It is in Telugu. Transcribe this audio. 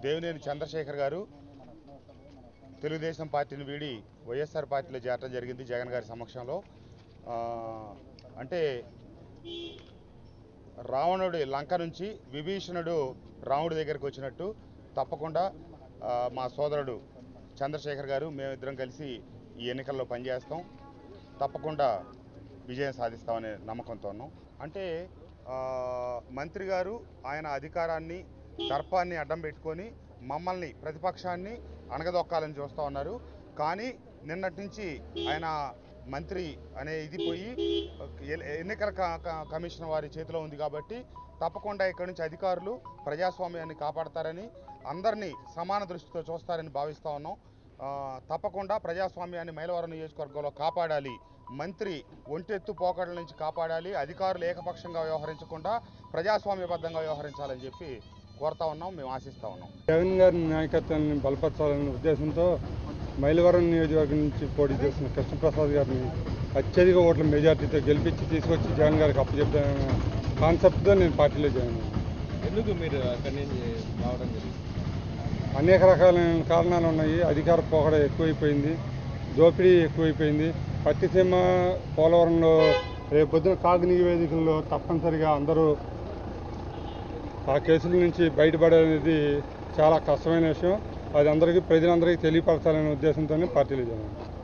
దేవినేని చంద్రశేఖర్ గారు తెలుగుదేశం పార్టీని వీడి వైఎస్ఆర్ పార్టీలో చేరడం జరిగింది జగన్ గారి సమక్షంలో ఆ, అంటే రావణుడి లంక నుంచి విభీషణుడు రాముడి దగ్గరికి వచ్చినట్టు తప్పకుండా ఆ, మా సోదరుడు చంద్రశేఖర్ గారు మేమిద్దరం కలిసి ఈ ఎన్నికల్లో పనిచేస్తాం తప్పకుండా విజయం సాధిస్తామనే నమ్మకంతో ఉన్నాం అంటే ఆ, మంత్రి గారు ఆయన అధికారాన్ని దర్పాన్ని అడ్డం పెట్టుకొని మమ్మల్ని ప్రతిపక్షాన్ని అణగదొక్కాలని చూస్తూ ఉన్నారు కానీ నిన్నటి నుంచి ఆయన మంత్రి అనే ఇది పోయి ఎ- ఎన్నికల క- క- కమిషన్ వారి చేతిలో ఉంది కాబట్టి తప్పకుండా ఇక్కడి నుంచి అధికారులు ప్రజాస్వామ్యాన్ని కాపాడతారని అందరినీ సమాన దృష్టితో చూస్తారని భావిస్తూ ఉన్నాం ఆ, తప్పకుండా ప్రజాస్వామ్యాన్ని మైలవరం నియోజకవర్గంలో కాపాడాలి మంత్రి ఒంటెత్తు పోకడల నుంచి కాపాడాలి అధికారులు ఏకపక్షంగా వ్యవహరించకుండా ప్రజాస్వామ్యబద్ధంగా వ్యవహరించాలని చెప్పి కోరుతా ఉన్నాం మేము ఆశిస్తా ఉన్నాం జగన్ గారి నాయకత్వాన్ని బలపరచాలనే ఉద్దేశంతో మైలవరం నియోజకవర్గం నుంచి పోటీ చేసిన కృష్ణప్రసాద్ గారిని అత్యధిక ఓట్ల మెజార్టీతో గెలిపించి తీసుకొచ్చి జగన్ గారికి అప్పచెప్తానన్న కాన్సెప్ట్తో నేను పార్టీలో జాయిన్ అయ్యాను ఎందుకు మీరు అక్కడి నుంచి రావడం జరిగింది అనేక రకాలైన కారణాలు ఉన్నాయి అధికార పోకడ ఎక్కువైపోయింది దోపిడీ ఎక్కువైపోయింది పట్టిసీమ పోలవరంలో రేపు పొద్దున కాగ్ నివేదికల్లో తప్పనిసరిగా అందరూ ఆ కేసుల నుంచి బయటపడేది చాలా కష్టమైన విషయం అది అందరికీ ప్రజలందరికీ తెలియపరచాలనే ఉద్దేశంతోనే పార్టీలో జాయిన్ అయ్యాను.